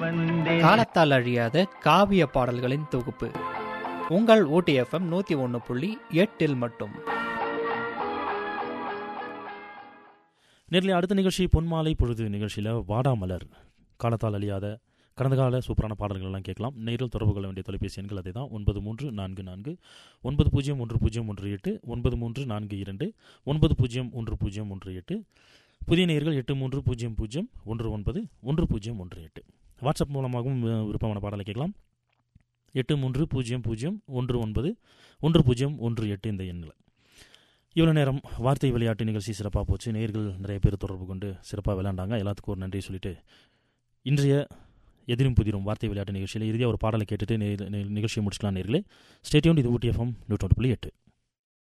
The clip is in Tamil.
வந்தேன் காலத்தால் அழியாத காவிய பாடல்களின் தொகுப்பு உங்கள் ஓடிஎஃப்எம் நூற்றி ஒன்று புள்ளி எட்டில் மட்டும் நேரில் அடுத்த நிகழ்ச்சி பொன்மாலை பொழுது நிகழ்ச்சியில் வாடாமலர் காலத்தால் அழியாத கடந்த கால சூப்பரான பாடல்கள் எல்லாம் கேட்கலாம் நேரில் தொடர்பு கொள்ள வேண்டிய தொலைபேசி எண்கள் அதே தான் ஒன்பது மூன்று நான்கு நான்கு ஒன்பது பூஜ்ஜியம் ஒன்று பூஜ்ஜியம் ஒன்று எட்டு ஒன்பது மூன்று நான்கு இரண்டு ஒன்பது பூஜ்ஜியம் ஒன்று பூஜ்ஜியம் ஒன்று எட்டு புதிய நேயர்கள் எட்டு மூன்று பூஜ்ஜியம் பூஜ்ஜியம் ஒன்று ஒன்பது ஒன்று பூஜ்ஜியம் ஒன்று எட்டு வாட்ஸ்அப் மூலமாகவும் அஹ், விருப்பமான பாடலை கேட்கலாம் எட்டு மூன்று பூஜ்ஜியம் பூஜ்ஜியம் ஒன்று ஒன்பது ஒன்று பூஜ்ஜியம் ஒன்று எட்டு இந்த எண்ணில் இவ்வளோ நேரம் வார்த்தை விளையாட்டு நிகழ்ச்சி சிறப்பாக போச்சு நேயர்கள் நிறைய பேர் தொடர்பு கொண்டு சிறப்பாக விளையாண்டாங்க எல்லாத்துக்கும் ஒரு நன்றி சொல்லிட்டு இன்றைய எதிரும் புதிரும் வார்த்தை விளையாட்டு நிகழ்ச்சியில் இறுதியாக ஒரு பாடலை கேட்டுட்டு நே- நே- நிகழ்ச்சியை முடிச்சுக்கலாம் நேர்களே ஸ்டேடியோன் இது ஊட்டி எஃப்எம் நூற்றி புள்ளி எட்டு